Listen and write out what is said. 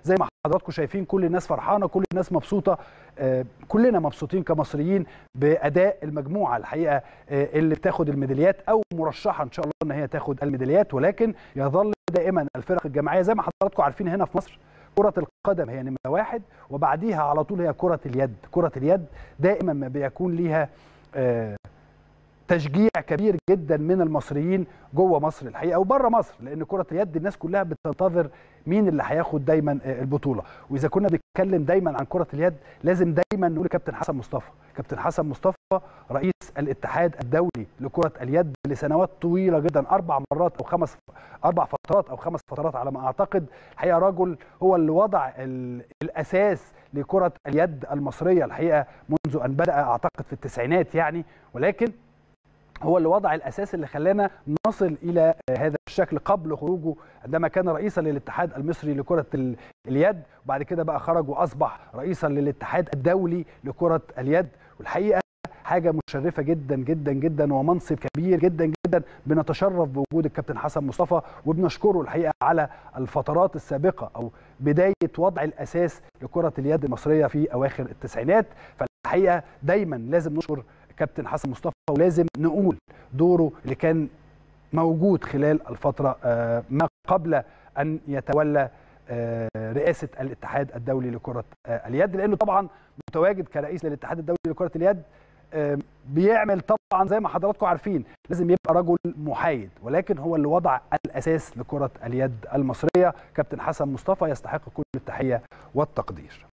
زي ما حضراتكم شايفين كل الناس فرحانه كل الناس مبسوطه آه، كلنا مبسوطين كمصريين باداء المجموعه الحقيقه آه، اللي بتاخد الميداليات او مرشحه ان شاء الله ان هي تاخد الميداليات ولكن يظل دائما الفرق الجماعيه زي ما حضراتكم عارفين هنا في مصر كرة القدم هي نمرة واحد وبعديها على طول هي كرة اليد، كرة اليد دائما ما بيكون ليها آه، تشجيع كبير جدا من المصريين جوه مصر الحقيقه وبره مصر لان كره اليد الناس كلها بتنتظر مين اللي هياخد دايما آه، البطوله واذا كنا بنتكلم دايما عن كره اليد لازم دايما نقول كابتن حسن مصطفى كابتن حسن مصطفى رئيس الاتحاد الدولي لكره اليد لسنوات طويله جدا اربع مرات او خمس اربع فترات او خمس فترات على ما اعتقد الحقيقه رجل هو اللي وضع ال- الاساس لكره اليد المصريه الحقيقه منذ ان بدا اعتقد في التسعينات يعني ولكن هو اللي وضع الاساس اللي خلانا نصل الى هذا الشكل قبل خروجه عندما كان رئيسا للاتحاد المصري لكره ال- اليد وبعد كده بقى خرج واصبح رئيسا للاتحاد الدولي لكره اليد والحقيقه حاجه مشرفه جدا جدا جدا ومنصب كبير جدا جدا بنتشرف بوجود الكابتن حسن مصطفى وبنشكره الحقيقه على الفترات السابقه او بدايه وضع الاساس لكره اليد المصريه في اواخر التسعينات فالحقيقه دايما لازم نشكر كابتن حسن مصطفى ولازم نقول دوره اللي كان موجود خلال الفتره آه، ما قبل ان يتولى آه، رئاسه الاتحاد الدولي لكره آه، اليد لانه طبعا متواجد كرئيس للاتحاد الدولي لكره اليد آه، بيعمل طبعا زي ما حضراتكم عارفين لازم يبقى رجل محايد ولكن هو اللي وضع الاساس لكره اليد المصريه كابتن حسن مصطفى يستحق كل التحيه والتقدير